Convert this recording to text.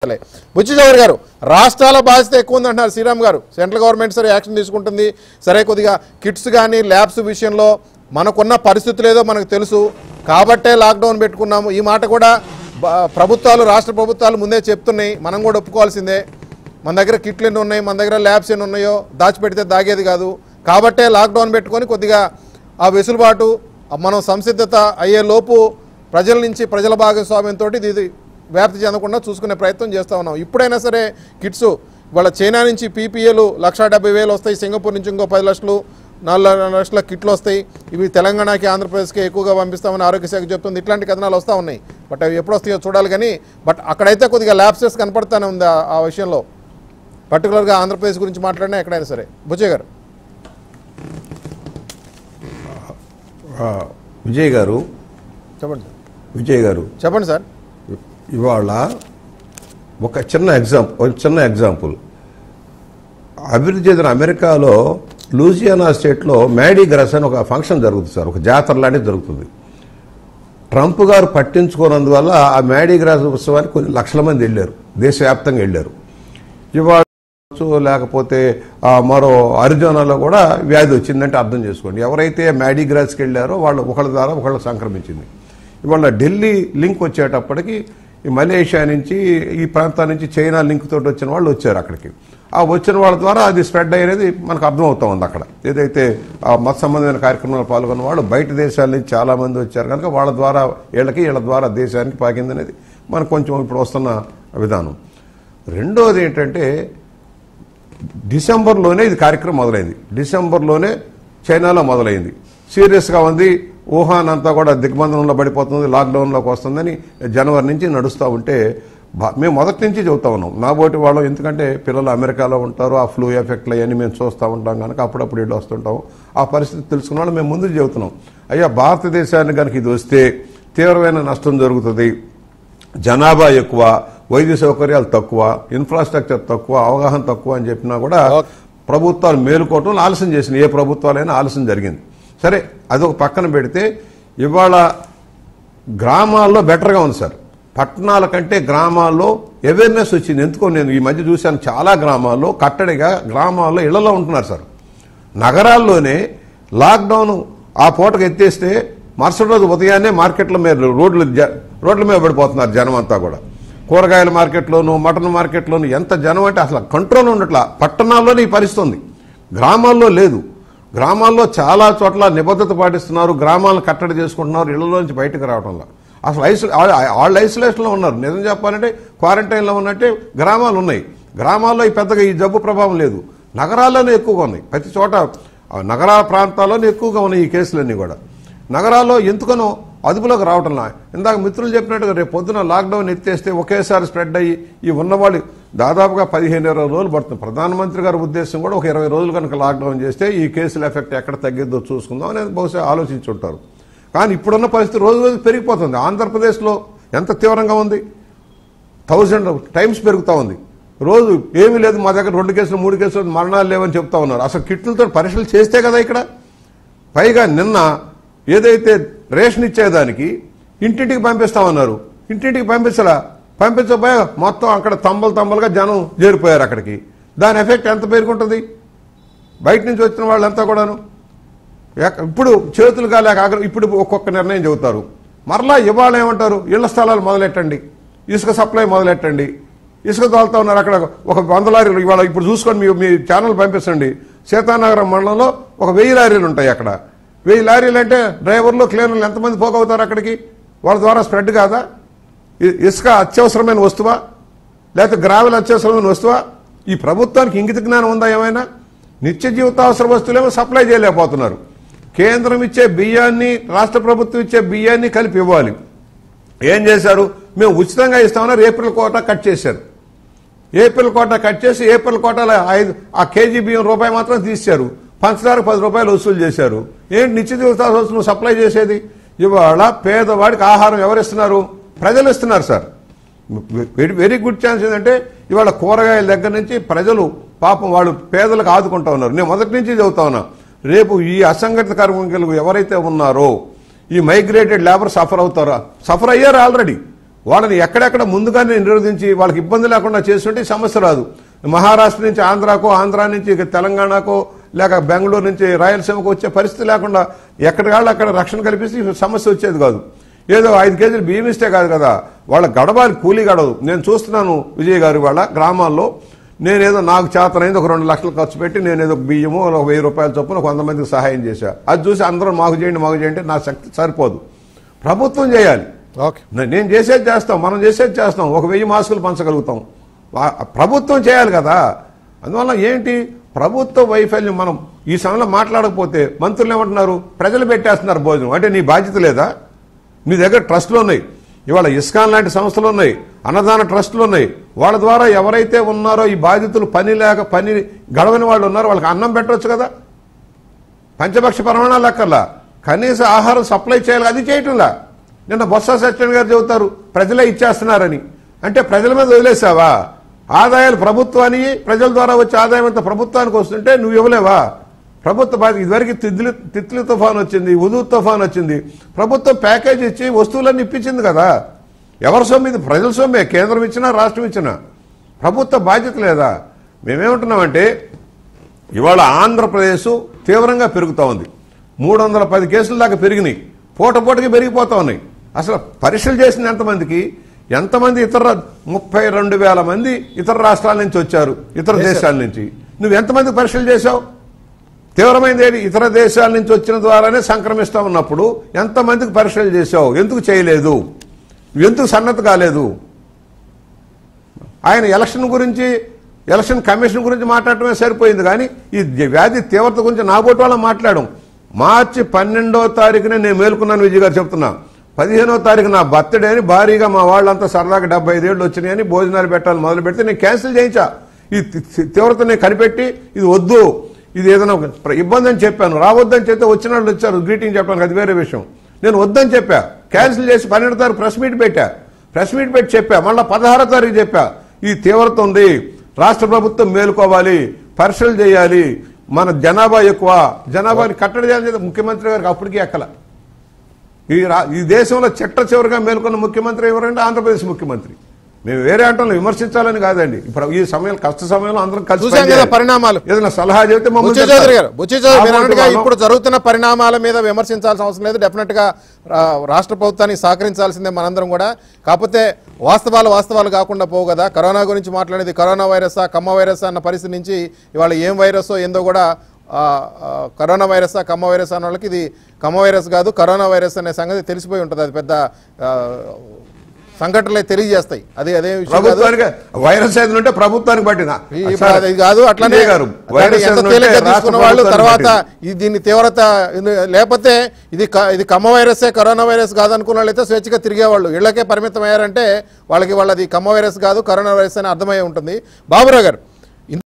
బాధ్యతలే బుచ్చి చౌదరి గారు రాష్ట్రాల బాధ్యత ఎక్కువ ఉందంటున్నారు శ్రీరామ్ గారు సెంట్రల్ గవర్నమెంట్ సరే యాక్షన్ తీసుకుంటుంది సరే కొద్దిగా కిట్స్ కానీ ల్యాబ్స్ విషయంలో మనకున్న పరిస్థితులు ఏదో మనకు తెలుసు కాబట్టే లాక్డౌన్ పెట్టుకున్నాము ఈ మాట కూడా బ- ప్రభుత్వాలు రాష్ట్ర ప్రభుత్వాలు ముందే చెప్తున్నాయి మనం కూడా ఒప్పుకోవాల్సిందే మన దగ్గర కిట్లు ఎన్ని ఉన్నాయి మన దగ్గర ల్యాబ్స్ ఎన్ని ఉన్నాయో దాచిపెడితే దాగేది కాదు కాబట్టే లాక్డౌన్ పెట్టుకొని కొద్దిగా ఆ వెసులుబాటు ఆ మనం సంసిద్ధత అయ్యే లోపు ప్రజల నుంచి ప్రజల భాగస్వామ్యంతో ఇది వ్యాప్తి చెందకుండా చూసుకునే ప్రయత్నం చేస్తూ ఉన్నాం ఇప్పుడైనా సరే కిట్స్ ఇవాళ చైనా నుంచి పీపీఏలు లక్ష డెబ్బై వేలు వస్తాయి సింగపూర్ నుంచి ఇంకో పది లక్షలు నాలుగు లక్షల కిట్లు వస్తాయి ఇవి తెలంగాణకి ఆంధ్రప్రదేశ్కి ఎక్కువగా పంపిస్తామని ఆరోగ్య శాఖ చెప్తుంది ఇట్లాంటి కథనాలు వస్తూ ఉన్నాయి బట్ అవి ఎప్పుడు వస్తాయో చూడాలి కానీ బట్ అక్కడైతే కొద్దిగా ల్యాబ్సెస్ కనపడతానే ఉంది ఆ- ఆ విషయంలో పర్టికులర్గా ఆంధ్రప్రదేశ్ గురించి మాట్లాడినా ఎక్కడైనా సరే బుజ్జయ్ గారు ఆ, విజయ్ గారు చెప్పండి సార్ విజయ్ గారు చెప్పండి సార్ ఇవాళ ఒక చిన్న ఎగ్జాంపుల్ ఒక చిన్న ఎగ్జాంపుల్ అభివృద్ధి చెందిన అమెరికాలో లూజియానా స్టేట్లో మ్యాడీ గ్రస్ అని ఒక ఫంక్షన్ జరుగుతుంది సార్ ఒక జాతర లాంటిది జరుగుతుంది ట్రంప్ గారు పట్టించుకోనందువల్ల ఆ మ్యాడీ గ్రాస్ ఉత్సవానికి కొన్ని లక్షల మంది వెళ్ళారు దేశవ్యాప్తంగా వెళ్ళారు ఇవాళ లేకపోతే ఆ మరో అరిజోనాలో కూడా వ్యాధి వచ్చిందంటే అర్థం చేసుకోండి ఎవరైతే మ్యాడీ గ్రాస్కి వెళ్ళారో వాళ్ళు ఒకళ్ళ ద్వారా ఒకళ్ళు సంక్రమించింది ఇవాళ ఢిల్లీ లింక్ వచ్చేటప్పటికి ఈ మలేషియా నుంచి ఈ ప్రాంతం నుంచి చైనా లింక్ తోటి వచ్చిన వాళ్ళు వచ్చారు అక్కడికి ఆ వచ్చిన వాళ్ళ ద్వారా అది స్ప్రెడ్ అయ్యేది మనకు అర్థమవుతా ఉంది అక్కడ ఏదైతే ఆ మత సంబంధమైన కార్యక్రమాలు పాల్గొన్న వాళ్ళు బయట దేశాల నుంచి చాలా మంది వచ్చారు కనుక వాళ్ళ ద్వారా వీళ్ళకి వీళ్ళ ద్వారా దేశానికి పాకింది అనేది మనకు కొంచెం ఇప్పుడు వస్తున్న విధానం రెండోది ఏంటంటే డిసెంబర్లోనే ఇది కార్యక్రమం మొదలైంది డిసెంబర్లోనే చైనాలో మొదలైంది సీరియస్గా ఉంది వుహాన్ అంతా కూడా దిగ్బంధనంలో పడిపోతుంది లాక్డౌన్లోకి వస్తుందని జనవరి నుంచి నడుస్తూ ఉంటే బా- మేము మొదటి నుంచి చెబుతా ఉన్నాం నా బోటి వాళ్ళం ఎందుకంటే పిల్లలు అమెరికాలో ఉంటారు ఆ ఫ్లూ ఎఫెక్ట్లు అవన్నీ మేము చూస్తూ ఉంటాం కనుక అప్పుడప్పుడు ఇళ్ళు వస్తుంటాం ఆ పరిస్థితి తెలుసుకున్న వాళ్ళు మేము ముందు చెబుతున్నాం అయ్యా భారతదేశానికి కనుక ఇది వస్తే తీవ్రమైన నష్టం జరుగుతుంది జనాభా ఎక్కువ వైద్య సౌకర్యాలు తక్కువ ఇన్ఫ్రాస్ట్రక్చర్ తక్కువ అవగాహన తక్కువ అని చెప్పినా కూడా ఓకే. ప్రభుత్వాలు మేలుకోవటం ఆలస్యం చేసినాయి ఏ ప్రభుత్వాలైనా ఆలస్యం జరిగింది సరే అదొక పక్కన పెడితే ఇవాళ గ్రామాల్లో బెటర్గా ఉంది సార్ పట్టణాల కంటే గ్రామాల్లో అవేర్నెస్ వచ్చింది ఎందుకో నేను ఈ మధ్య చూశాను చాలా గ్రామాల్లో కట్టడిగా గ్రామాల్లో ఇళ్లలో ఉంటున్నారు సార్ నగరాల్లోనే లాక్డౌన్ ఆ పూటకు ఎత్తేస్తే మరుసటి రోజు ఉదయాన్నే మార్కెట్ల మీద రోడ్లు జ- రోడ్ల మీద పడిపోతున్నారు జనం అంతా కూడా కూరగాయల మార్కెట్లోను మటన్ మార్కెట్లోను ఎంత జనం అంటే అసలు కంట్రోల్ ఉండట్లా పట్టణాల్లోనే ఈ పరిస్థితి ఉంది గ్రామాల్లో లేదు గ్రామాల్లో చాలా చోట్ల నిబద్ధత పాటిస్తున్నారు గ్రామాలను కట్టడి చేసుకుంటున్నారు ఇళ్లలోంచి బయటకు రావడంలో అసలు ఐసో వాళ్ళు ఐసోలేషన్లో ఉన్నారు నిజం చెప్పాలంటే క్వారంటైన్లో ఉన్నట్టే గ్రామాలు ఉన్నాయి గ్రామాల్లో ఈ పెద్దగా ఈ జబ్బు ప్రభావం లేదు నగరాల్లోనే ఎక్కువగా ఉన్నాయి ప్రతి చోట ఆ నగర ప్రాంతాల్లోనే ఎక్కువగా ఉన్నాయి ఈ కేసులన్నీ కూడా నగరాల్లో ఎందుకనో అదుపులోకి రావటంలా ఇందాక మిత్రులు చెప్పినట్టుగా రేపు పొద్దున లాక్డౌన్ ఎత్తేస్తే ఒకేసారి స్ప్రెడ్ అయ్యి ఈ ఉన్నవాళ్ళు దాదాపుగా పదిహేను ఇరవై రోజులు పడుతుంది ప్రధానమంత్రి గారి ఉద్దేశం కూడా ఒక ఇరవై రోజులు కనుక లాక్డౌన్ చేస్తే ఈ కేసుల ఎఫెక్ట్ ఎక్కడ తగ్గిద్దో చూసుకుందాం అనేది బహుశా ఆలోచించుంటారు కానీ ఇప్పుడున్న పరిస్థితి రోజు రోజు పెరిగిపోతుంది ఆంధ్రప్రదేశ్లో ఎంత తీవ్రంగా ఉంది థౌజండ్ టైమ్స్ పెరుగుతూ ఉంది రోజు ఏమీ లేదు మా దగ్గర రెండు కేసులు మూడు కేసులు మరణాలు లేవని చెప్తా ఉన్నారు అసలు కిట్లతో పరీక్షలు చేస్తే కదా ఇక్కడ పైగా నిన్న ఏదైతే రేషన్ ఇచ్చేదానికి ఇంటింటికి పంపిస్తామన్నారు ఇంటింటికి పంపించలా పంపించబోయా మొత్తం అక్కడ తంబలు తంబలుగా జనం చేరిపోయారు అక్కడికి దాని ఎఫెక్ట్ ఎంత పేరుకుంటుంది బయట నుంచి వచ్చిన వాళ్ళంతా కూడాను ఎక్క- ఇప్పుడు చేతులుగా లేక ఆగ్ర- ఇప్పుడు ఒక్కొక్క నిర్ణయం చెబుతారు మరలా ఇవాళ ఏమంటారు ఇళ్ల స్థలాలు మొదలెట్టండి ఇసుక సప్లై మొదలెట్టండి ఇసుక తోలుతా ఉన్నారు అక్కడ ఒక వంద లారీలు ఇవాళ ఇప్పుడు చూసుకొని మీ మీ ఛానల్ పంపించండి సీతానగరం మండలంలో ఒక వెయ్యి లారీలు ఉంటాయి అక్కడ వెయ్యి లారీలు అంటే డ్రైవర్లు క్లీనర్లు ఎంతమంది పోగవుతారు అక్కడికి వాళ్ళ ద్వారా స్ప్రెడ్ కాదా ఇ- ఇసుక అత్యవసరమైన వస్తువా లేకపోతే గ్రావెల్ అత్యవసరమైన వస్తువా ఈ ప్రభుత్వానికి ఇంగిత జ్ఞానం ఉందా ఏమైనా నిత్య జీవితావసర వస్తువులేమో సప్లై చేయలేకపోతున్నారు కేంద్రం ఇచ్చే బియ్యాన్ని రాష్ట్ర ప్రభుత్వం ఇచ్చే బియ్యాన్ని కలిపి ఇవ్వాలి ఏం చేశారు మేము ఉచితంగా ఇస్తామన్నారు ఏప్రిల్ కోట కట్ చేశారు ఏప్రిల్ కోట కట్ చేసి ఏప్రిల్ కోటలో ఐదు ఆ కేజీ బియ్యం రూపాయి మాత్రం తీశారు పంచదార పది రూపాయలు వసూలు చేశారు ఏంటి నిత్య జీవితావసర వస్తువులు సప్లై చేసేది ఇవాళ పేదవాడికి ఆహారం ఎవరు ఇస్తున్నారు ప్రజలు ఇస్తున్నారు sir very very good chance ఏంటంటే ఇవాళ కూరగాయల దగ్గర నుంచి ప్రజలు పాపం వాళ్ళు పేదలకు ఆదుకుంటా ఉన్నారు నేను మొదటి నుంచి చెబుతా ఉన్నా రేపు ఈ అసంఘటిత కార్మికులు ఎవరైతే ఉన్నారో ఈ మైగ్రేటెడ్ లేబర్ సఫర్ అవుతారా సఫర్ అయ్యారు ఆల్రెడీ వాళ్ళని ఎక్కడెక్కడ ముందుగానే నిరోధించి వాళ్ళకి ఇబ్బంది లేకుండా చేస్తుంటే ఈ సమస్య రాదు మహారాష్ట్ర నుంచి ఆంధ్రాకో ఆంధ్రా నుంచి ఇక తెలంగాణకో లేక బెంగళూరు నుంచి రాయలసీమకు వచ్చే పరిస్థితి లేకుండా ఎక్కడికాళ్ళు అక్కడ రక్షణ కల్పిస్తే ఈ సమస్య వచ్చేది కాదు ఏదో ఐదు కేజీలు బియ్యం ఇస్తే కాదు కదా వాళ్ళ గడవాలి కూలీ గడవదు నేను చూస్తున్నాను విజయ్ గారి వాళ్ళ గ్రామాల్లో నేనేదో నాకు చేతనైంది ఒక రెండు లక్షలు ఖర్చు పెట్టి నేనేదో బియ్యము ఒక వెయ్యి రూపాయల చొప్పున కొంతమందికి సహాయం చేశా అది చూసి అందరూ మాకు చేయండి మాకు చేయండి నా శక్తి సరిపోదు ప్రభుత్వం చేయాలి ఓకే నే- నేను చేసేది చేస్తాం మనం చేసేది చేస్తాం ఒక వెయ్యి మాస్కులు పంచగలుగుతాం వా- ప్రభుత్వం చేయాలి కదా అందువల్ల ఏంటి ప్రభుత్వ వైఫల్యం మనం ఈ సమయంలో మాట్లాడకపోతే మంత్రులు ఏమంటున్నారు ప్రజలు పెట్టేస్తున్నారు భోజనం అంటే నీ బాధ్యత లేదా నీ దగ్గర ట్రస్టులు ఉన్నాయి ఇవాళ ఇస్కాన్ లాంటి సంస్థలు ఉన్నాయి అన్నదాన ట్రస్టులు ఉన్నాయి వాళ్ళ ద్వారా ఎవరైతే ఉన్నారో ఈ బాధితులు పని లేక పని గడవని వాళ్ళు ఉన్నారో వాళ్ళకి అన్నం పెట్టవచ్చు కదా పంచపక్ష ప్రమాణాలు లెక్కర్లా కనీస ఆహారం సప్లై చేయాలి అది చేయటంలా నిన్న బొత్స సత్యనారాయణ గారు చెబుతారు ప్రజలే ఇచ్చేస్తున్నారని అంటే ప్రజల మీద వదిలేసావా ఆదాయాలు ప్రభుత్వానికి ప్రజల ద్వారా వచ్చే ఆదాయం అంతా ప్రభుత్వానికి వస్తుంటే నువ్వు ఇవ్వలేవా ప్రభుత్వ బాధ్యత ఇదివరకు తిద్లి తిత్లీ తుఫాన్ వచ్చింది ఉదూ తుఫాన్ వచ్చింది ప్రభుత్వం ప్యాకేజ్ ఇచ్చి వస్తువులన్నీ ఇప్పించింది కదా ఎవరి సొమ్ము ఇది ప్రజల సొమ్మే కేంద్రం ఇచ్చినా రాష్ట్రం ఇచ్చినా ప్రభుత్వ బాధ్యత లేదా మేమేమంటున్నామంటే ఇవాళ ఆంధ్రప్రదేశ్ తీవ్రంగా పెరుగుతూ ఉంది మూడు వందల పది కేసుల దాకా పెరిగినాయి పూట పూటకి పెరిగిపోతా ఉన్నాయి అసలు పరీక్షలు చేసిన ఎంతమందికి ఎంతమంది ఇతర ముప్పై రెండు వేల మంది ఇతర రాష్ట్రాల నుంచి వచ్చారు ఇతర దేశాల నుంచి నువ్వు ఎంతమంది పరీక్షలు చేశావు తీవ్రమైనది ఏంటి ఇతర దేశాల నుంచి వచ్చిన ద్వారానే సంక్రమిస్తా ఉన్నప్పుడు ఎంతమందికి పరీక్షలు చేశావు ఎందుకు చేయలేదు నువ్వు ఎందుకు సన్నద్ధ కాలేదు ఆయన ఎలక్షన్ గురించి ఎలక్షన్ కమిషన్ గురించి మాట్లాడటమే సరిపోయింది కానీ ఈ వ్యాధి తీవ్రత గురించి నా బోటి వాళ్ళ మాట్లాడడం మార్చి పన్నెండో తారీఖునే నేను మేలుకున్నాను విజయ్ గారు చెప్తున్నా పదిహేనో తారీఖు నా బర్త్డే అని భారీగా మా వాళ్ళంతా సరదాగా డెబ్బై ఐదేళ్ళు వచ్చినాయని భోజనాలు పెట్టాలని మొదలు పెడితే నేను క్యాన్సిల్ చేయించా ఈ తి- తి- తీవ్రత నేను కనిపెట్టి ఇది వద్దు ఇది ఏదైనా ఒక ప్ర- ఇబ్బంది అని చెప్పాను రావద్దని చెప్తే వచ్చిన వాళ్ళు వచ్చారు గ్రీటింగ్ చెప్పడానికి అది వేరే విషయం నేను వద్దని చెప్పా క్యాన్సిల్ చేసి పన్నెండు తారీఖు ప్రెస్ మీట్ పెట్టా ప్రెస్ మీట్ పెట్టి చెప్పా మళ్ళీ పదహారో తారీఖు చెప్పా ఈ తీవ్రత ఉంది రాష్ట్ర ప్రభుత్వం మేలుకోవాలి పరీక్షలు చేయాలి మన జనాభా ఎక్కువ జనాభాని కట్టడి చేయాలని చెప్పి ముఖ్యమంత్రి గారికి అప్పటికీ ఎక్కల ఈ రా ఈ దేశంలో చిట్ట చివరిగా మేల్కొన్న ముఖ్యమంత్రి ఎవరంటే ఆంధ్రప్రదేశ్ ముఖ్యమంత్రి మేము వేరే అంటాం విమర్శించాలని కాదండి ఇప్పుడు ఈ సమయం కష్ట సమయంలో అందరం కలిసి చూసాం కదా పనిచేయాలి. పరిణామాలు. ఏదైనా సలహా చెబితే మమ్మల్ని బుచ్చి చౌదరి గారు చెప్తారు. బుచ్చి చౌదరి మీరు కాబట్టి అన్నట్టుగా వాళ్ళం- ఇప్పుడు జరుగుతున్న పరిణామాల మీద విమర్శించాల్సిన అవసరం లేదు డెఫినెట్ గా రా- రాష్ట్ర ప్రభుత్వానికి సహకరించాల్సిందే మనందరం కూడా కాకపోతే వాస్తవాలు వాస్తవాలు కాకుండా పోవు కదా కరోనా గురించి మాట్లాడేది కరోనా వైరసా కమ్మ వైరస్ అన్న పరిస్థితి నుంచి ఇవాళ ఏం వైరస్ ఏందో కూడా ఆ, ఆ, కరోనా వైరసా కమ్మ వైరస్ అన్న వాళ్ళకి ఇది కమ్మ వైరస్ కాదు కరోనా వైరస్ అనే సంగతి తెలిసిపోయి ఉంటుంది అది పెద్ద ఆ, సంఘటనలే తెలియజేస్తాయి అది అదే విషయం కాదు ప్రభుత్వానికి వైరస్ ఏదైనా ఉంటే ప్రభుత్వానికి పట్టిన ఈ- ఇప్పుడు అది కాదు అట్లనే విజయ్ గారు అట్లానే వైరస్ ఎంత ఏదైనా ఉంటే తేలిగ్గా రాష్ట్ర తీసుకున్న వాళ్ళు ప్రభుత్వానికి తర్వాత పట్టింది. ఇది దీని తీవ్రత ఇది లేకపోతే ఇది క- ఇది కమ్మ వైరసే కరోనా వైరస్ కాదు అనుకున్న వాళ్ళైతే స్వేచ్ఛగా తిరిగేవాళ్ళు ఇళ్లకే పరిమితం అయ్యారంటే వాళ్ళకి వాళ్ళది కమ్మ వైరస్ కాదు కరోనా వైరస్ అని అర్థమై ఉంటుంది బాబురావు గారు